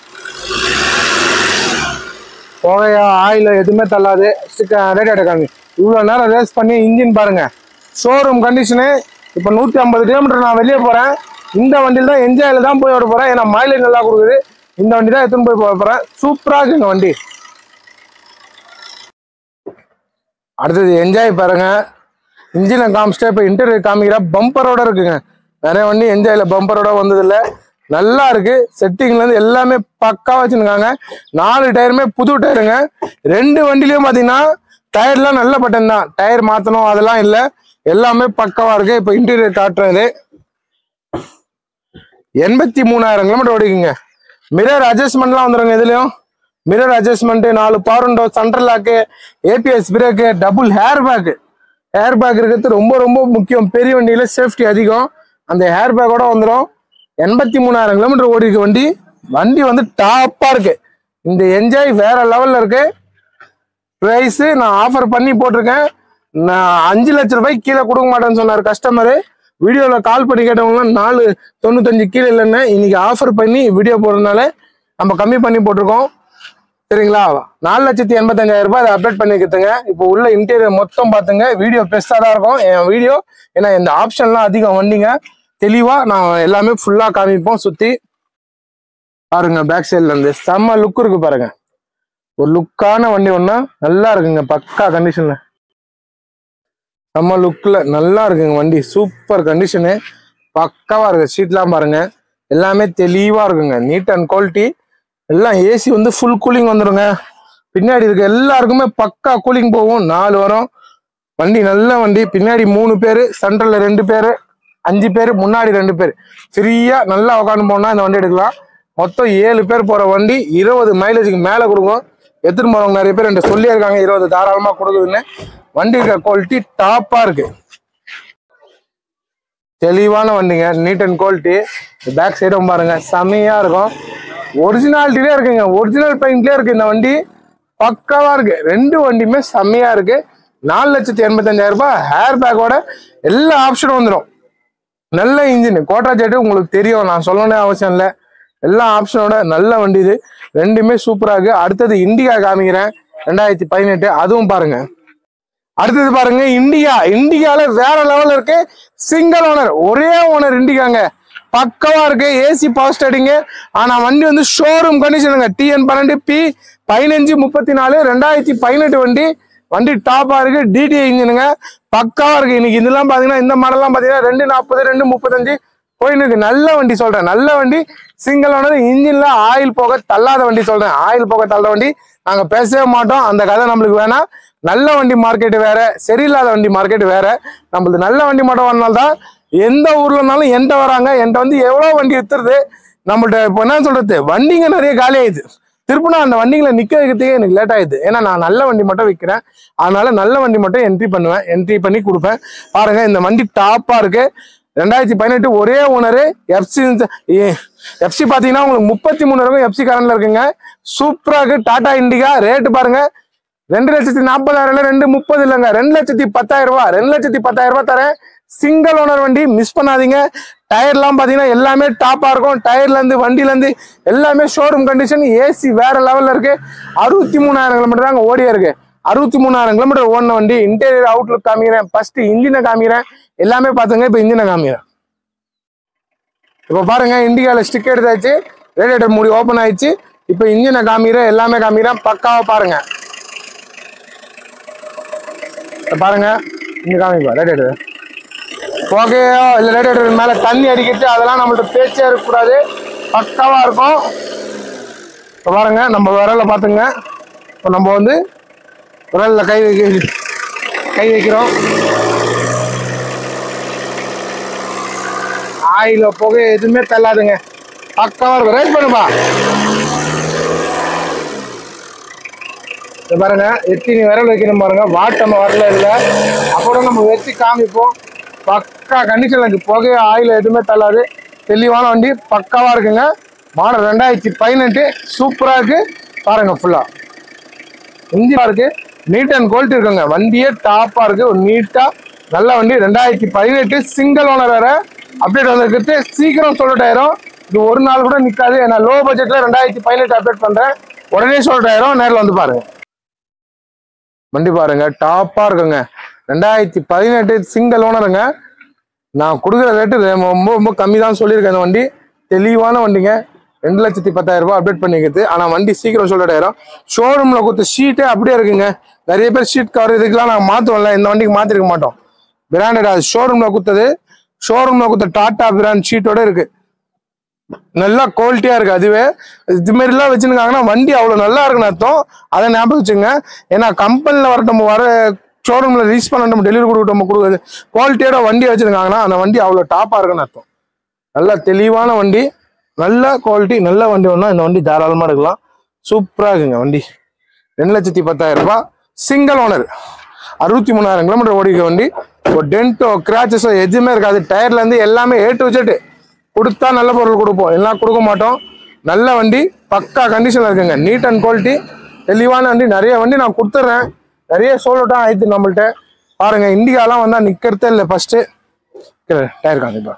புகையா ஆயில் எதுவுமே தள்ளாது ரேட் காமி இவ்வளோ நேரம் ரேஸ் பண்ணி இன்ஜின் பாருங்க ஷோரூம் கண்டிஷனு இப்போ நூற்றி ஐம்பது கிலோமீட்டர் நான் வெளியே போகிறேன் இந்த வண்டியில் தான் என்ஜாயில் தான் போய் வர போகிறேன் ஏன்னா மைலேஜ் நல்லா கொடுக்குது இந்த வண்டி தான் எடுத்துன்னு போய் போக போகிறேன் சூப்பராக இருக்குங்க வண்டி அடுத்தது என்ஜாய் பாருங்க இன்ஜினை காமிச்சிட்டு இப்போ இன்டர்வியூ காமிக்கிற பம்பரோட இருக்குங்க நிறைய வண்டி என்ஜாயில பம்பரோட வந்ததில்ல நல்லா இருக்கு செட்டிங்ல இருந்து எல்லாமே பக்காவா வச்சுருக்காங்க நாலு டயருமே புது டயருங்க ரெண்டு வண்டிலையும் பார்த்தீங்கன்னா டயர்லாம் நல்ல பட்டன் தான் டயர் மாற்றணும் அதெல்லாம் இல்லை எல்லாமே பக்காவா இருக்கு இப்போ இன்டீரியர் காட்டுறது எண்பத்தி மூணாயிரம் கிலோமீட்டர் ஓடிக்குங்க மிரர் அட்ஜஸ்ட்மெண்ட்லாம் வந்துருங்க இதுலயும் மிரர் அட்ஜஸ்ட்மெண்ட் நாலு power window central lock ABS brake double air bag air bag இருக்கிறது ரொம்ப ரொம்ப முக்கியம் பெரிய வண்டியில சேஃப்டி அதிகம் அந்த ஹேர் பேக்கோட வந்துடும் எண்பத்தி மூணாயிரம் கிலோமீட்டர் ஓடி இருக்கு வண்டி வண்டி வந்து டாப்பா இருக்கு இந்த என்ஜாய் வேற லெவல்ல இருக்கு ப்ரைஸ் நான் ஆஃபர் பண்ணி போட்டிருக்கேன் நான் அஞ்சு லட்ச ரூபாய்க்கு கீழே கொடுக்க மாட்டேன்னு சொன்னார் கஸ்டமரு வீடியோவில் கால் பண்ணி கேட்டவங்க நாலு தொண்ணூத்தஞ்சு கீழே இல்லைன்னு இன்னைக்கு ஆஃபர் பண்ணி வீடியோ போடுறதுனால நம்ம கம்மி பண்ணி போட்டிருக்கோம் சரிங்களா நாலு லட்சத்தி எண்பத்தஞ்சாயிரம் ரூபாய் அதை அப்டேட் பண்ணிக்கிட்டுங்க இப்போ உள்ள இன்டீரியர் மொத்தம் பார்த்துங்க வீடியோ பெருசாக தான் இருக்கும் என் வீடியோ ஏன்னா இந்த ஆப்ஷன்லாம் அதிகம் வண்டிங்க தெளிவாக நான் எல்லாமே ஃபுல்லாக காமிப்போம் சுற்றி பாருங்க பேக் சைடில் இருந்து செம்ம லுக் இருக்கு பாருங்க ஒரு லுக்கான வண்டி ஒண்ணா நல்லா இருக்குங்க பக்கா கண்டிஷன்ல செம்ம லுக்ல நல்லா இருக்குங்க வண்டி சூப்பர் கண்டிஷனு பக்காவா இருக்கு சீட்லாம் பாருங்க எல்லாமே தெளிவா இருக்குங்க நீட் அண்ட் குவாலிட்டி எல்லாம் ஏசி வந்து ஃபுல் கூலிங் வந்துருங்க பின்னாடி இருக்க எல்லாருக்குமே பக்கா கூலிங் போகும் நாலு வரும் வண்டி நல்ல வண்டி பின்னாடி மூணு பேர் சென்ட்ரல்ல ரெண்டு பேர் அஞ்சு பேர் முன்னாடி ரெண்டு பேர் ஃப்ரீயா நல்லா உட்காந்து போனா இந்த வண்டி எடுக்கலாம் மொத்தம் ஏழு பேர் போற வண்டி இருபது மைலேஜுக்கு மேல கொடுக்கும் எடுத்துட்டு போறவங்க நிறைய பேர் என்கிட்ட சொல்லியிருக்காங்க இருபது தாராளமா கொடுக்குதுன்னு வண்டி இருக்க குவாலிட்டி டாப்பா இருக்கு தெளிவான வண்டிங்க நீட் அண்ட் குவாலிட்டி பேக் சைடும் பாருங்க செமையா இருக்கும் ஒரிஜினாலிட்டிலே இருக்குங்க ஒரிஜினல் பெயிண்ட்லேயே இருக்கு இந்த வண்டி பக்காவா இருக்கு ரெண்டு வண்டியுமே செம்மையா இருக்கு நாலு லட்சத்தி எண்பத்தஞ்சாயிரம் ரூபாய் ஹேர் பேக்கோட எல்லா ஆப்ஷனும் வந்துடும் நல்ல இன்ஜின் கோட்டா ஜெட்டு உங்களுக்கு தெரியும் நான் சொல்லணும்னே அவசியம் இல்லை எல்லா ஆப்ஷனோட நல்ல வண்டி இது ரெண்டுமே சூப்பரா இருக்கு அடுத்தது இண்டிகா காமிக்கிறேன் ரெண்டாயிரத்தி பதினெட்டு அதுவும் பாருங்க அடுத்தது பாருங்க இண்டிகா இண்டிகால வேற லெவல்ல இருக்கு சிங்கிள் ஓனர் ஒரே ஓனர் இண்டிகாங்க பக்கவா இருக்கு ஏசி பவர் ஸ்டார்டிங்கு ஆனா வண்டி வந்து ஷோரூம் கண்டிஷனுங்க டிஎன் பன்னெண்டு பி பதினஞ்சு முப்பத்தி நாலு ரெண்டாயிரத்தி பதினெட்டு வண்டி வண்டி டாப்பா இருக்கு டிடி இன்ஜினுங்க பக்காவா இருக்கு இன்னைக்கு இதெல்லாம் பாத்தீங்கன்னா இந்த மாடல்லாம் பாத்தீங்கன்னா ரெண்டு நாற்பது ரெண்டு முப்பத்தஞ்சு போயின்னு இருக்கு நல்ல வண்டி சொல்றேன் நல்ல வண்டி சிங்கிள் ஓனர் இன்ஜின்ல ஆயில் போக தள்ளாத வண்டி சொல்றேன் ஆயில் போக தள்ளாத வண்டி நாங்க பேசவே மாட்டோம் அந்த கதை நம்மளுக்கு வேணாம் நல்ல வண்டி மார்க்கெட் வேற சரியில்லாத வண்டி மார்க்கெட் வேற நம்மளுக்கு நல்ல வண்டி மட்டும் வரனால்தான் எந்த ஊர்ல இருந்தாலும் எந்த வராங்க என்கிட்ட வந்து எவ்வளவு வண்டி வித்துருது நம்மள்ட்ட இப்போ என்ன சொல்றது வண்டிங்க நிறைய காலி ஆயிடுது திருப்பினா அந்த வண்டிங்களை நிக்க வைக்கிறதுக்கே எனக்கு லேட் ஆயிடுது ஏன்னா நான் நல்ல வண்டி மட்டும் விற்கிறேன் அதனால நல்ல வண்டி மட்டும் என்ட்ரி பண்ணுவேன் என்ட்ரி பண்ணி கொடுப்பேன் பாருங்க இந்த வண்டி டாப்பா இருக்கு ரெண்டாயிரத்தி பதினெட்டு ஒரே ஓனரு எஃப்சி எஃப்சி பார்த்தீங்கன்னா உங்களுக்கு முப்பத்தி மூணு இருக்கும் எஃப்சி கரண்ட்ல இருக்குங்க சூப்பரா இருக்கு டாடா இண்டிகா ரேட்டு பாருங்க ரெண்டு லட்சத்தி நாற்பதாயிரம் இல்ல ரெண்டு முப்பது இல்லைங்க ரெண்டு லட்சத்தி பத்தாயிரம் ரூபாய் ரெண்டு லட்சத்தி பத்தாயிரம் ரூபாய் தரேன் சிங்கிள் ஓனர் வண்டி மிஸ் பண்ணாதீங்க டயர்லாம் பாத்தீங்கன்னா எல்லாமே டாப்பா இருக்கும் டயர்ல இருந்து வண்டில இருந்து எல்லாமே ஷோரூம் கண்டிஷன் ஏசி வேற லெவல்ல இருக்கு அறுபத்தி மூணாயிரம் கிலோமீட்டர் தாங்க ஓடியா இருக்கு அறுபத்தி மூணாயிரம் கிலோமீட்டர் ஓடின வண்டி இன்டீரியர் அவுட்லுக் காமிக்கிறேன் ஃபர்ஸ்ட் இன்ஜினை காமிக்கிறேன் எல்லாமே பாத்துங்க இப்ப இன்ஜினை காமிக்கிறேன் இப்போ பாருங்க இண்டிகால ஸ்டிக் எடுத்தாச்சு ரேடியேட்டர் மூடி ஓப்பன் ஆயிடுச்சு இப்போ இன்ஜினை காமிக்கிறேன் எல்லாமே காமிக்கிறேன் பக்காவா பாருங்க இத பாருங்க இங்க காமிப்பா ரேடியேட்டர் புகையோ இல்லை ரேடியேட்டர் மேல தண்ணி அடிக்கிட்டு அதெல்லாம் நம்மள்ட்ட பேச்சே இருக்கக்கூடாது பக்காவா இருக்கும் இப்போ பாருங்க நம்ம விரல்ல பாத்துங்க இப்போ நம்ம வந்து விரல்ல கை வைக்க கை வைக்கிறோம் ஆயில புகை எதுவுமே தள்ளாதுங்க பக்காவா இருக்கும் ரைட் பண்ணுப்பா இங்க பாருங்க எத்தினி விரல் வைக்கணும் பாருங்க வாட்டம் வரல இல்லை அப்புறம் நம்ம வச்சு காமிப்போம் பக்கா கண்டிஷன்ல இருக்கு புகை ஆயில் எதுவுமே தள்ளாது தெளிவான வண்டி பக்காவா இருக்குங்க மாடல் ரெண்டாயிரத்தி பதினெட்டு சூப்பரா இருக்கு பாருங்க ஃபுல்லா இன்ஜினா இருக்கு நீட் அண்ட் குவாலிட்டி இருக்குங்க வண்டியே டாப்பா இருக்கு ஒரு நீட்டா நல்ல வண்டி ரெண்டாயிரத்தி பதினெட்டு சிங்கிள் ஓனர் வேற அப்டேட் வந்திருக்கு சீக்கிரம் சொல்லட்டாயிரம் இது ஒரு நாள் கூட நிக்காது ஏன்னா லோ பட்ஜெட்ல ரெண்டாயிரத்தி பதினெட்டு அப்டேட் பண்றேன் உடனே சொல்லட்டாயிரம் நேரில் வந்து பாருங்க வண்டி பாருங்க டாப்பா இருக்குங்க ரெண்டாயிரத்தி பதினெட்டு சிங்கிள் ஓனருங்க நான் கொடுக்குற ரேட்டு ரொம்ப ரொம்ப கம்மி தான் சொல்லியிருக்கேன் இந்த வண்டி தெளிவான வண்டிங்க ரெண்டு லட்சத்தி பத்தாயிரம் ரூபாய் அப்டேட் பண்ணிக்கிறது ஆனா வண்டி சீக்கிரம் சொல்லட்டாயிரம் ஷோரூம்ல கொடுத்த ஷீட்டே அப்படியே இருக்குங்க நிறைய பேர் ஷீட் கவர் இதுக்கெல்லாம் நாங்கள் மாற்றுவோம்ல இந்த வண்டிக்கு மாத்திருக்க மாட்டோம் பிராண்டட் அது ஷோரூம்ல கொடுத்தது ஷோரூம்ல கொடுத்த டாடா பிராண்ட் ஷீட்டோட இருக்கு நல்லா குவாலிட்டியா இருக்கு அதுவே இது மாதிரி எல்லாம் வச்சிருக்காங்கன்னா வண்டி அவ்வளவு நல்லா இருக்குன்னு அர்த்தம் அதை ஞாபகம் வச்சுங்க ஏன்னா கம்பெனில வர நம்ம வர ஷோரூம்ல ரீச் பண்ண நம்ம டெலிவரி கொடுக்க நம்ம கொடுக்குறது குவாலிட்டியோட வண்டி வச்சிருக்காங்கன்னா அந்த வண்டி அவ்வளவு டாப்பா இருக்குன்னு அர்த்தம் நல்ல தெளிவான வண்டி நல்ல குவாலிட்டி நல்ல வண்டி ஒன்றா இந்த வண்டி தாராளமா எடுக்கலாம் சூப்பரா இருக்குங்க வண்டி ரெண்டு லட்சத்தி பத்தாயிரம் ரூபாய் சிங்கிள் ஓனர் அறுபத்தி மூணாயிரம் கிலோமீட்டர் ஓடிக்க வண்டி ஒரு டென்ட்டோ கிராச்சஸோ எதுவுமே இருக்காது டயர்ல இருந்து எல்லாமே ஏ டு ஜெட் கொடுத்தா நல்ல பொருள் கொடுப்போம் எல்லாம் கொடுக்க மாட்டோம் நல்ல வண்டி பக்கா கண்டிஷன்ல இருக்குங்க நீட் அண்ட் குவாலிட்டி தெளிவான வண்டி நிறைய வண்டி நான் கொடுத்துட்றேன் நிறைய சோலோட்டம் ஆயிடுது நம்மள்ட்ட பாருங்க இண்டிகாலாம் வந்தா நிக்கிறதே இல்லை ஃபர்ஸ்ட் டயர் காமிப்பா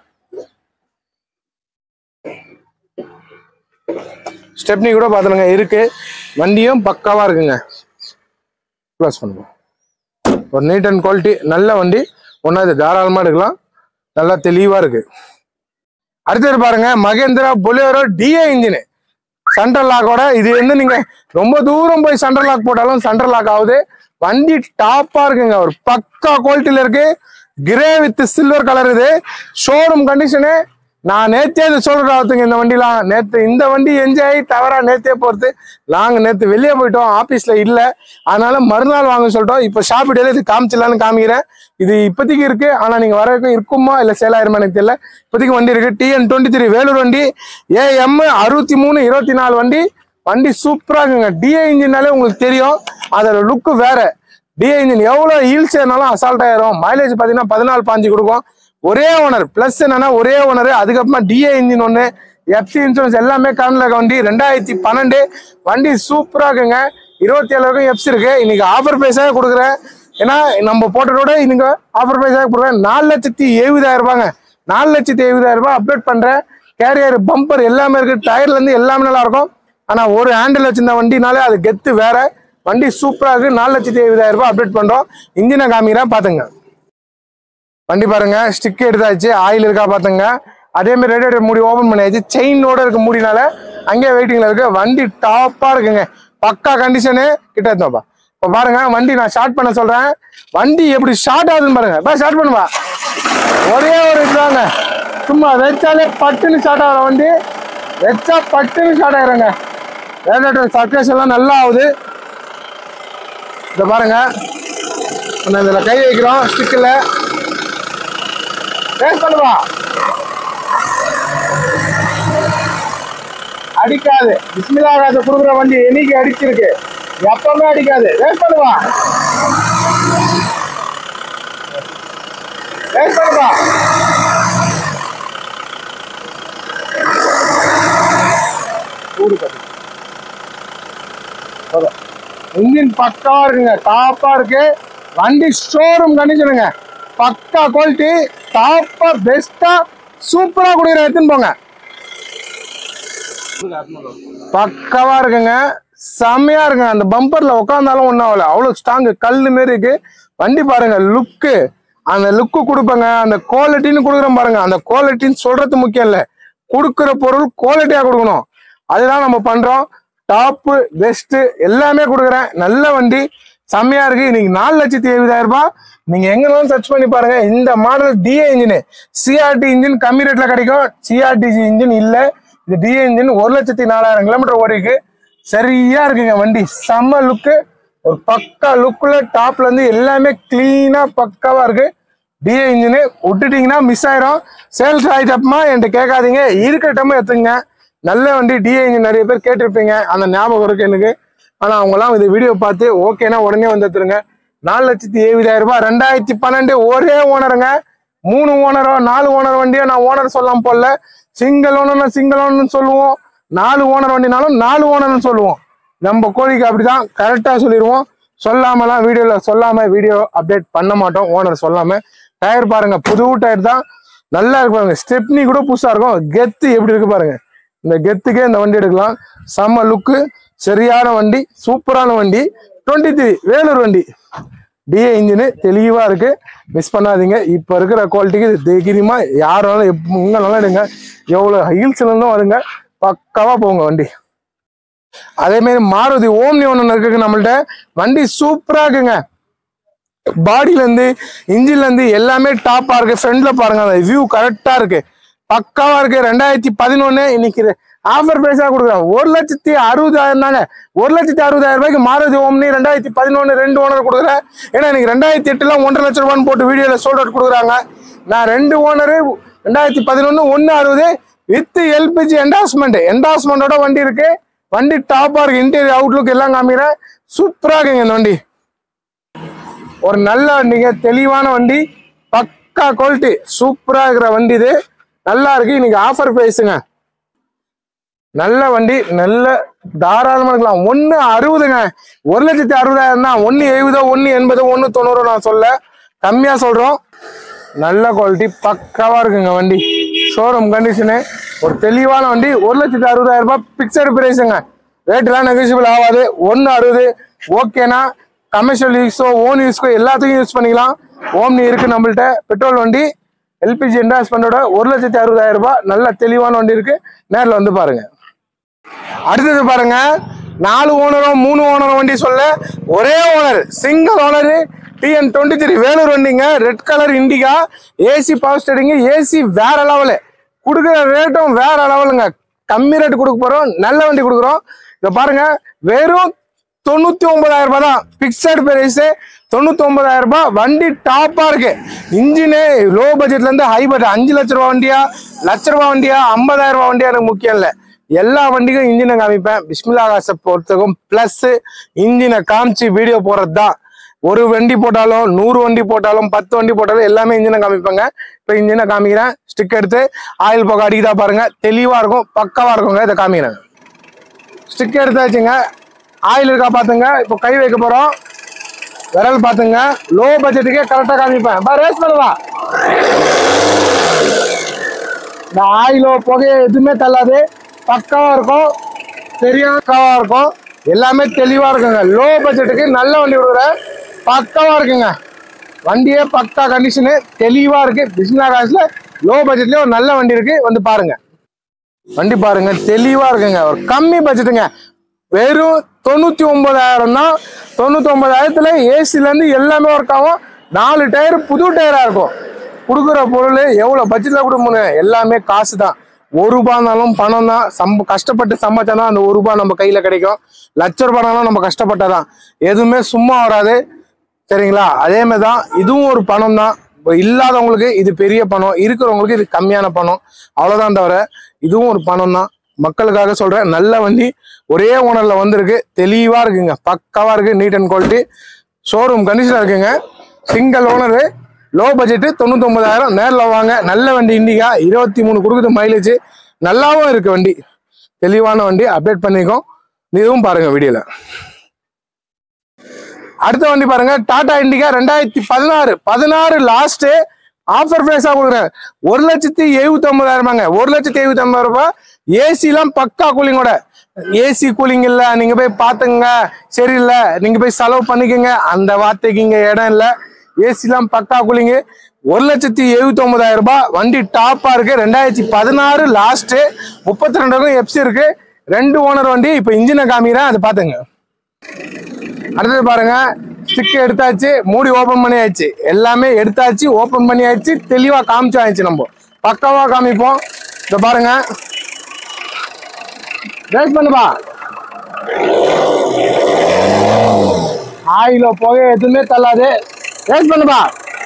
ஸ்டெப்னி கூட பார்த்துருங்க இருக்கு வண்டியும் பக்காவா இருக்குங்க க்ளோஸ் பண்ணுவோம் ஒரு நீட் அண்ட் குவாலிட்டி நல்ல வண்டி ஒன்றா இது தாராளமாக எடுக்கலாம் நல்லா தெளிவாக இருக்கு அடுத்தது பாருங்க Mahindra Bolero DI engine central லாக்கோட இது வந்து நீங்க ரொம்ப தூரம் போய் சென்ட்ரல் லாக் போட்டாலும் சென்ட்ரல் லாக் ஆகுது வண்டி டாப்பா இருக்குங்க ஒரு பக்கா குவாலிட்டியில இருக்கு கிரே வித் சில்வர் கலர் இது ஷோரூம் கண்டிஷனு நான் நேத்தே இது சொல்றாத்துங்க இந்த வண்டிலாம் நேத்து இந்த வண்டி என்ஜாய் தவறா நேத்தே போறது நாங்க நேத்து வெளியே போயிட்டோம் ஆபீஸ்ல இல்ல அதனால மறுநாள் வாங்க சொல்லிட்டோம் இப்ப ஷாப் டேல இது காமிச்சிடலான்னு காமிக்கிறேன் இது இப்போதைக்கு இருக்கு ஆனா நீங்க வர வரைக்கும் இருக்குமா இல்ல சேல் ஆயிருமா எனக்கு தெரியல இப்போதைக்கு வண்டி இருக்கு டிஎன் டுவெண்ட்டி த்ரீ வேலூர் வண்டி ஏஎம் அறுபத்தி மூணு இருபத்தி நாலு வண்டி வண்டி சூப்பரா இருக்குங்க டிஏ இன்ஜின்னாலே உங்களுக்கு தெரியும் அதோட லுக்கு வேற டிஏ இன்ஜின் எவ்வளவு ஹீல்ஸ் ஏறினாலும் அசால்ட் ஆயிரும் மைலேஜ் பாத்தீங்கன்னா பதினாலு பாஞ்சு கொடுக்கும் ஒரே ஓனர் பிளஸ் என்னன்னா ஒரே ஓனர் அதுக்கப்புறமா டிஏ இன்ஜின் ஒன்று எஃப்சி இன்சூரன்ஸ் எல்லாமே கரண்ட்ல இருக்க வண்டி ரெண்டாயிரத்தி பன்னெண்டு வண்டி சூப்பரா இருக்குங்க இருபத்தி ஏழு வரைக்கும் எஃப்சி இருக்கு இன்னைக்கு ஆஃபர் பிரைஸாக கொடுக்குறேன் ஏன்னா நம்ம போட்டதோட இன்னைக்கு ஆஃபர் பிரைஸாக கொடுக்குறேன் நாலு லட்சத்தி எழுபதாயிரம் ரூபாங்க நாலு லட்சத்தி எழுபதாயிரம் ரூபாய் அப்டேட் பண்றேன் கேரியர் பம்பர் எல்லாமே இருக்கு டயர்ல இருந்து எல்லாமே நல்லா இருக்கும் ஆனா ஒரு ஹேண்டில் வச்சிருந்த வண்டினாலே அது கெத்து வேற வண்டி சூப்பரா இருக்கு நாலு லட்சத்தி எழுபதாயிரம் ரூபாய் அப்டேட் பண்றோம் இன்ஜினை காமிக்கிறேன் பாத்துங்க வண்டி பாருங்க ஸ்டிக் எடுத்தாச்சு ஆயில் இருக்கா பாத்துங்க அதே மாதிரி ரேடியேட்டர் மூடி ஓபன் பண்ணியாச்சு செயினோட இருக்க மூடினால அங்கேயே வெயிட்டிங்ல இருக்கு வண்டி டாப்பா இருக்குங்க பக்கா கண்டிஷனு கிட்ட எடுத்தோம்ப்பா இப்ப பாருங்க வண்டி நான் ஸ்டார்ட் பண்ண சொல்றேன் வண்டி எப்படி ஸ்டார்ட் ஆகுதுன்னு பாருங்க பா ஸ்டார்ட் பண்ணுவா ஒரே ஒரு இதுதாங்க சும்மா வச்சாலே பட்டுன்னு ஸ்டார்ட் ஆகிற வண்டி வச்சா பட்டுன்னு ஸ்டார்ட் ஆகிறங்க ரேடியேட்டர் சர்க்குலேஷன் எல்லாம் நல்லா ஆகுது இதை பாருங்க நம்ம இதில் கை வைக்கிறோம் ஸ்டிக்கில் ரேஸ் பண்ணுவா அடிக்காது பிஸ்மிலாகாத கொடுக்குற வண்டி என்னைக்கு அடிச்சிருக்கு எப்பவுமே அடிக்காது ரேஸ் பண்ணுவா ரேஸ் பண்ணுவா சூடு கட்டு போதும். இன்ஜின் பக்காவா இருக்குங்க டாப்பா இருக்கு வண்டி ஷோரூம் கண்டிஷனுங்க பக்கா குவாலிட்டி டாப்பா பெஸ்டா சூப்பரா கொடுக்குற எடுத்துன்னு போங்க பக்காவா இருக்குங்க செம்மையா இருக்குங்க அந்த பம்பர்ல உட்காந்தாலும் ஒன்றும் ஆகல அவ்வளோ ஸ்ட்ராங்கு கல் மாரி இருக்கு வண்டி பாருங்க லுக்கு அந்த லுக்கு கொடுப்பேங்க அந்த குவாலிட்டின்னு கொடுக்குறோம் பாருங்க அந்த குவாலிட்டின்னு சொல்றது முக்கியம் இல்லை கொடுக்குற பொருள் குவாலிட்டியா கொடுக்கணும் அதுதான் நம்ம பண்றோம் டாப்பு பெஸ்ட் எல்லாமே கொடுக்குறேன் நல்ல வண்டி செம்மையா இருக்கு இன்னைக்கு நாலு லட்சத்தி எழுபதாயிரம் ரூபாய் நீங்க எங்கனாலும் சர்ச் பண்ணி பாருங்க இந்த model DI engine CRD engine கம்மி ரேட்ல கிடைக்கும் சிஆர்டிசி இன்ஜின் இல்ல இது டிஏ இன்ஜின் ஒரு லட்சத்தி நாலாயிரம் கிலோமீட்டர் ஓடிருக்கு சரியா இருக்குங்க வண்டி செம்ம லுக்கு ஒரு பக்கா லுக்குள்ள டாப்ல இருந்து எல்லாமே கிளீனா பக்காவா இருக்கு டிஏ இன்ஜினு விட்டுட்டீங்கன்னா மிஸ் ஆயிரும் சேல்ஸ் ஆயிட்டப்பமா என்கிட்ட கேட்காதீங்க இருக்கட்டமா எடுத்துங்க நல்ல வண்டி டிஏ இன்ஜின் நிறைய பேர் கேட்டிருப்பீங்க அந்த ஞாபகம் இருக்கு எனக்கு ஆனா அவங்கலாம் இந்த வீடியோ பார்த்து ஓகேனா உடனே வந்து எடுத்துருங்க நாலு லட்சத்தி எழுபதாயிரம் ரூபாய் ரெண்டாயிரத்தி பன்னெண்டு ஒரே ஓனருங்க மூணு ஓனரோ நாலு ஓனர் வண்டியோ நான் ஓனர் சொல்லாம போடல சிங்கிள் ஓனர்னா சிங்கிள் ஓனர்னு சொல்லுவோம் நாலு ஓனர் வண்டினாலும் நாலு ஓனர்னு சொல்லுவோம் நம்ம கோழிக்கு அப்படிதான் கரெக்டா சொல்லிடுவோம் சொல்லாமலாம் வீடியோல சொல்லாம வீடியோ அப்டேட் பண்ண மாட்டோம் ஓனர் சொல்லாம டயர் பாருங்க புது டயர் தான் நல்லா இருக்கு பாருங்க ஸ்டெப்னி கூட புதுசா இருக்கும் கெத்து எப்படி இருக்கு பாருங்க இந்த கெத்துக்கே இந்த வண்டி எடுக்கலாம் செம்ம லுக்கு சரியான வண்டி சூப்பரான வண்டி டுவெண்ட்டி த்ரீ வேலூர் வண்டி டிஏ இன்ஜினு தெளிவா இருக்கு மிஸ் பண்ணாதீங்க இப்ப இருக்கிற குவாலிட்டிக்கு இது தைரியமா யாராலும் எப்ப உங்க நல்லா எடுங்க எவ்வளவு ஹீல்ஸ்ல இருந்தும் வருங்க பக்காவா போங்க வண்டி அதே மாதிரி மாருதி ஓம்னி ஒன்று இருக்குங்க நம்மள்ட்ட வண்டி சூப்பரா இருக்குங்க பாடியில இருந்து இன்ஜின்ல இருந்து எல்லாமே டாப்பா இருக்கு ஃப்ரண்ட்ல பாருங்க அந்த வியூ கரெக்டா இருக்கு பக்காவா இருக்கு ரெண்டாயிரத்தி பதினொன்னு இன்னைக்கு ஆஃபர் பிரைஸா கொடுக்குறோம் ஒரு லட்சத்தி அறுபதாயிரம் தாங்க ஒரு லட்சத்தி அறுபதாயிரம் ரூபாய்க்கு மாருதி ஓம்னி ரெண்டாயிரத்தி பதினொன்னு ரெண்டு ஓனர் கொடுக்குறேன் ஏன்னா எனக்கு ரெண்டாயிரத்தி எட்டுல ஒன்றரை லட்சம் ரூபான்னு போட்டு வீடியோல சோல்ட் அவுட் கொடுக்குறாங்க நான் ரெண்டு ஓனரு ரெண்டாயிரத்தி பதினொன்னு ஒன்னு அறுபது வித் எல்பிஜி என்டாஸ்மெண்ட் என்டாஸ்மெண்டோட வண்டி இருக்கு வண்டி டாப்பா இருக்கு இன்டீரியர் அவுட்லுக் எல்லாம் காமிக்கிறேன் சூப்பரா இருக்குங்க இந்த வண்டி ஒரு நல்ல வண்டிங்க தெளிவான வண்டி பக்கா குவாலிட்டி சூப்பரா இருக்கிற வண்டி இது நல்லா இருக்கு இன்னைக்கு ஆஃபர் பிரைஸுங்க நல்ல வண்டி நல்ல தாராளமா இருக்கலாம் ஒன்னு அறுபதுங்க ஒரு லட்சத்தி அறுபதாயிரம் தான் ஒன்னு எழுபதோ ஒன்னு எண்பதோ ஒன்னு தொண்ணூறோ நான் சொல்ல கம்மியா சொல்றோம் நல்ல குவாலிட்டி பக்காவா இருக்குங்க வண்டி ஷோரூம் கண்டிஷனு ஒரு தெளிவான வண்டி ஒரு லட்சத்தி அறுபதாயிரம் ரூபாய் பிக்சடு பிரைஸுங்க ரேட்லாம் நெகோசியபிள் ஆகாது ஒன்னு அறுபது ஓகேனா கமர்ஷியல் யூஸோ ஓன் யூஸ்க்கோ எல்லாத்துக்கும் யூஸ் பண்ணிக்கலாம் ஓம்னி இருக்கு நம்மள்ட்ட பெட்ரோல் வண்டி எல்பிஜி இன்வெஸ்ட்மெண்டோட ஒரு லட்சத்தி அறுபதாயிரம் ரூபாய் நல்ல தெளிவான வண்டி இருக்கு நேரில் வந்து பாருங்க அடுத்தது பாருங்க நாலு ஓனரும் மூணு ஓனரும் வண்டி சொல்ல ஒரே owner single owner TN twenty three Vellore வண்டிங்க red colour Indica AC power steering AC வேற லெவலு கொடுக்குற ரேட்டும் வேற லெவலுங்க கம்மி ரேட் கொடுக்க போறோம் நல்ல வண்டி கொடுக்குறோம் இதை பாருங்க வெறும் தொண்ணூத்தி ஒன்பதாயிரம் ரூபாய் தான் பிக்சட் பிரைஸ் தொண்ணூத்தி ஒன்பதாயிரம் ரூபாய் வண்டி டாப்பா இருக்கு இன்ஜினு லோ பட்ஜெட்ல இருந்து ஹை பட்ஜெட் அஞ்சு லட்ச ரூபா வண்டியா லட்ச ரூபா வண்டியா ஐம்பதாயிரம் ரூபா வண்டியா எனக்கு முக்கியம் இல்லை எல்லா வண்டிக்கும் இன்ஜினை காமிப்பேன் பிஸ்மிலா காசை பொறுத்தக்கும் பிளஸ் இன்ஜினை காமிச்சு வீடியோ போடுறது தான் ஒரு வண்டி போட்டாலும் நூறு வண்டி போட்டாலும் பத்து வண்டி போட்டாலும் எல்லாமே இன்ஜினை காமிப்பாங்க இப்போ இன்ஜினை காமிக்கிறேன் ஸ்டிக் எடுத்து ஆயில் போக அடிக்குதா பாருங்க தெளிவா இருக்கும் பக்காவா இருக்குங்க இதை காமிக்கிறேன் ஸ்டிக் எடுத்தாச்சுங்க ஆயில் இருக்கா பாத்துங்க இப்போ கை வைக்க போறோம் விரல் பாத்துங்க லோ பட்ஜெட்டுக்கே கரெக்டா காமிப்பேன் பா ரேஸ் பண்ணுவா இந்த ஆயிலோ புகையோ எதுவுமே தள்ளாது பக்காவா இருக்கும் பெரியக்காவா இருக்கும் எல்லாமே தெளிவா இருக்குங்க லோ பட்ஜெட்டுக்கு நல்ல வண்டி கொடுக்குறேன் பக்காவா இருக்குங்க வண்டியே பக்கா கண்டிஷனு தெளிவா இருக்கு பிஸ்னா காசுல லோ பட்ஜெட்லயே ஒரு நல்ல வண்டி இருக்கு வந்து பாருங்க வண்டி பாருங்க தெளிவா இருக்குங்க ஒரு கம்மி பட்ஜெட்டுங்க வெறும் தொண்ணூத்தி ஒன்பதாயிரம் தான் தொண்ணூத்தி ஒன்பதாயிரத்துல ஏசில இருந்து எல்லாமே ஒர்க் ஆகும் நாலு டயர் புது டயரா இருக்கும் கொடுக்குற பொருள் எவ்வளவு பட்ஜெட்ல கொடுப்போங்க எல்லாமே காசு தான் ஒரு ரூபா இருந்தாலும் பணம் தான் சம்ப கஷ்டப்பட்டு சம்பாதிச்சாதான் அந்த ஒரு ரூபாய் நம்ம கையில கிடைக்கும் லட்ச ரூபாய்னாலும் நம்ம கஷ்டப்பட்டாதான் எதுவுமே சும்மா வராது சரிங்களா அதே மாதிரி தான் இதுவும் ஒரு பணம் தான் இப்போ இல்லாதவங்களுக்கு இது பெரிய பணம் இருக்கிறவங்களுக்கு இது கம்மியான பணம் அவ்வளவுதான் தவிர இதுவும் ஒரு பணம் தான் மக்களுக்காக சொல்றேன் நல்ல வண்டி ஒரே ஓனர்ல வந்திருக்கு தெளிவா இருக்குங்க பக்காவா இருக்கு நீட் அண்ட் குவாலிட்டி ஷோரூம் கண்டிஷனா இருக்குங்க சிங்கிள் ஓனரு லோ பட்ஜெட்டு தொண்ணூத்தொன்பதாயிரம் நேரில் வாங்க நல்ல வண்டி இண்டிகா இருபத்தி மூணு கொடுக்குது மைலேஜ் நல்லாவும் இருக்கு வண்டி தெளிவான வண்டி அப்டேட் பண்ணிக்கோம் இதுவும் பாருங்க வீடியோல அடுத்த வண்டி பாருங்க டாடா இண்டிகா ரெண்டாயிரத்தி பதினாறு பதினாறு லாஸ்ட் ஆஃபர் பிரைஸா கொடுக்குறேன் ஒரு லட்சத்தி எழுபத்தி ஒன்பதாயிரமாங்க ஒரு லட்சத்தி எழுபத்தி ஒன்பதாயிரம் ரூபாய் ஏசி எல்லாம் பக்கா கூலிங்கோட ஏசி கூலிங் இல்ல நீங்க போய் பாத்துங்க சரியில்லை நீங்க போய் செலவு பண்ணிக்கோங்க அந்த வார்த்தைக்கு இங்க இடம் இல்ல ஏசி எல்லாம் பக்கா கூலிங்கு ஒரு லட்சத்தி எழுபத்தி ஒன்பதாயிரம் ரூபாய் வண்டி டாப்பா இருக்கு ரெண்டாயிரத்தி பதினாறு லாஸ்ட் முப்பத்தி ரெண்டுக்கும் எப்சி இருக்கு ரெண்டு ஓனர் வண்டி இப்ப இன்ஜினை காமிக்கிறேன் அதை பாத்துங்க அடுத்தது பாருங்க ஸ்டிக் எடுத்தாச்சு மூடி ஓபன் பண்ணியாச்சு எல்லாமே எடுத்தாச்சு ஓபன் பண்ணியாச்சு தெளிவா காமிச்சு ஆயிடுச்சு நம்ம பக்காவா காமிப்போம் இத பாருங்க ரேஸ் பண்ணுப்பா ஆயில புகை எதுவுமே தள்ளாது ரேஸ் பண்ணுப்பா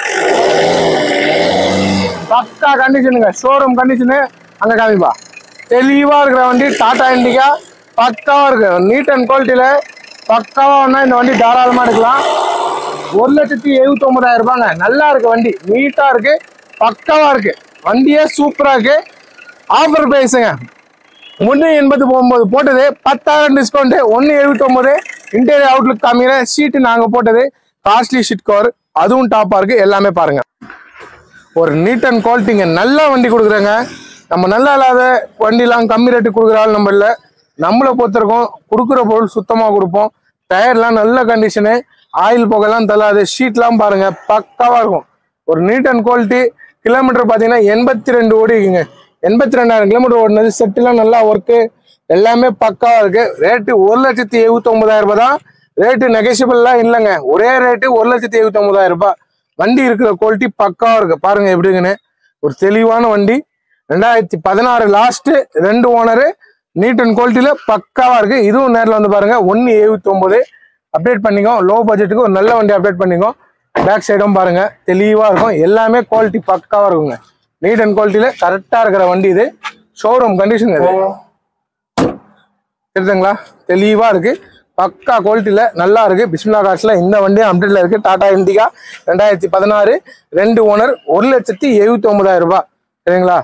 பக்கா கண்டிஷனுங்க ஷோரூம் கண்டிஷனு அங்க காமிப்பா தெளிவா இருக்கிற வண்டி டாடா இண்டிகா பக்காவா இருக்கு நீட் அண்ட் குவாலிட்டியில பக்காவா வேணா இந்த வண்டி தாராளமா எடுக்கலாம் ஒரு லட்சத்தி எழுபத்தி ஒன்பதாயிரம் ரூபாங்க நல்லா இருக்கு வண்டி நீட்டா இருக்கு பக்காவா இருக்கு வண்டியே சூப்பரா இருக்கு ஆஃபர் பிரைஸுங்க ஒன்று எண்பது ஒன்பது போட்டது பத்தாயிரம் டிஸ்கவுண்ட் ஒன்று எழுபத்தி ஒன்பது இன்டீரியர் அவுட்லுக் காமிக்கிற ஷீட்டு நாங்கள் போட்டது காஸ்ட்லி ஷீட் கவர் அதுவும் டாப்பாக இருக்கு எல்லாமே பாருங்க ஒரு நீட் அண்ட் குவாலிட்டிங்க நல்ல வண்டி கொடுக்குறாங்க நம்ம நல்லா இல்லாத வண்டிலாம் கம்மி ரேட்டு கொடுக்குற ஆள் நம்ம இல்லை நம்மளை பொறுத்திருக்கோம் கொடுக்குற பொருள் சுத்தமாக கொடுப்போம் டயர்லாம் நல்ல கண்டிஷனு ஆயில் புகைலாம் தள்ளாது ஷீட்லாம் பாருங்க பக்காவாக இருக்கும் ஒரு நீட் அண்ட் குவாலிட்டி கிலோமீட்டர் பார்த்தீங்கன்னா எண்பத்தி ரெண்டு ஓடிக்குங்க எண்பத்தி ரெண்டாயிரம் கிலோமீட்டர் ஓடினது செட்டுலாம் நல்லா ஒர்க்கு எல்லாமே பக்காவாக இருக்கு ரேட்டு ஒரு லட்சத்தி எழுபத்தி ஒன்பதாயிரம் ரூபாய் தான் ரேட்டு நெகசிபிள்லாம் இல்லைங்க ஒரே ரேட்டு ஒரு லட்சத்தி எழுபத்தி ஒன்பதாயிரம் ரூபாய் வண்டி இருக்கிற குவாலிட்டி பக்காவா இருக்கு பாருங்க எப்படிங்கன்னு ஒரு தெளிவான வண்டி ரெண்டாயிரத்தி பதினாறு லாஸ்ட் ரெண்டு ஓனரு நீட் அண்ட் குவாலிட்டியில பக்காவா இருக்கு இதுவும் நேரில் வந்து பாருங்க ஒன்னு எழுபத்தி ஒன்பது அப்டேட் பண்ணிக்கோ லோ பட்ஜெட்டுக்கு ஒரு நல்ல வண்டி அப்டேட் பண்ணிக்கோ பேக் சைடும் பாருங்க தெளிவா இருக்கும் எல்லாமே குவாலிட்டி பக்காவா இருக்குங்க நீட் அண்ட் குவாலிட்டியில கரெக்டா இருக்கிற வண்டி இது ஷோரூம் கண்டிஷன் இது தெரியுதுங்களா தெளிவா இருக்கு பக்கா குவாலிட்டியில நல்லா இருக்கு பிஸ்மிலா கார்ஸ்ல இந்த வண்டியும் அப்டேட்ல இருக்கு டாடா இண்டிகா ரெண்டாயிரத்தி பதினாறு ரெண்டு ஓனர் ஒரு லட்சத்தி எழுபத்தி ஒன்பதாயிரம் ரூபாய் சரிங்களா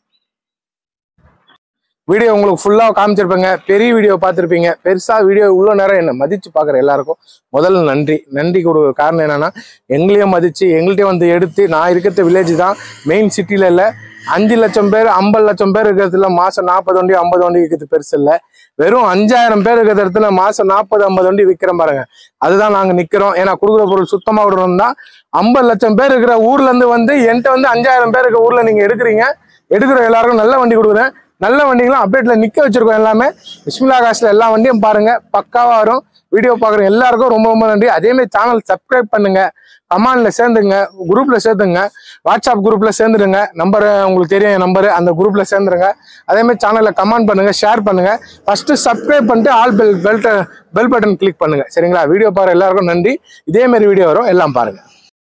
வீடியோ உங்களுக்கு ஃபுல்லா காமிச்சிருப்பேங்க பெரிய வீடியோ பார்த்துருப்பீங்க பெருசா வீடியோ இவ்வளோ நேரம் என்ன மதிச்சு பார்க்குற எல்லாருக்கும் முதல்ல நன்றி நன்றி கொடுக்குற காரணம் என்னன்னா எங்களையும் மதிச்சு எங்கள்கிட்ட வந்து எடுத்து நான் இருக்கிறது வில்லேஜ் தான் மெயின் சிட்டில இல்லை அஞ்சு லட்சம் பேர் ஐம்பது லட்சம் பேர் இருக்கிறதுல மாசம் நாற்பது வண்டி ஐம்பது வண்டி விற்கிறது பெருசு இல்லை வெறும் அஞ்சாயிரம் பேர் இருக்கிற இடத்துல மாசம் நாற்பது ஐம்பது வண்டி விற்கிறோம் பாருங்க அதுதான் நாங்க நிக்கிறோம் ஏன்னா கொடுக்குற பொருள் சுத்தமா விடுறோம் தான் ஐம்பது லட்சம் பேர் இருக்கிற ஊர்ல இருந்து வந்து என்கிட்ட வந்து அஞ்சாயிரம் பேர் இருக்க ஊர்ல நீங்க எடுக்கிறீங்க எடுக்கிற எல்லாருக்கும் நல்ல வண்டி கொடுக்குறேன் நல்ல வண்டிகளும் அப்டேட்ல நிக்க வச்சிருக்கோம் எல்லாமே பிஸ்மிலா காசுல எல்லா வண்டியும் பாருங்க பக்காவா வரும் வீடியோ பாக்குற எல்லாருக்கும் ரொம்ப ரொம்ப நன்றி அதே மாதிரி சேனல் சப்ஸ்கிரைப் பண்ணுங்க கமாண்ட்ல சேர்ந்துங்க குரூப்ல சேர்த்துங்க வாட்ஸ்அப் குரூப்ல சேர்ந்துடுங்க நம்பர் உங்களுக்கு தெரியும் என் நம்பர் அந்த குரூப்ல சேர்ந்துருங்க அதே மாதிரி சேனல்ல கமெண்ட் பண்ணுங்க ஷேர் பண்ணுங்க ஃபர்ஸ்ட் சப்ஸ்கிரைப் பண்ணிட்டு all bell bell bell button click பண்ணுங்க சரிங்களா வீடியோ பாருங்க எல்லாருக்கும் நன்றி இதே மாதிரி வீடியோ வரும் எல்லாம் பாருங்க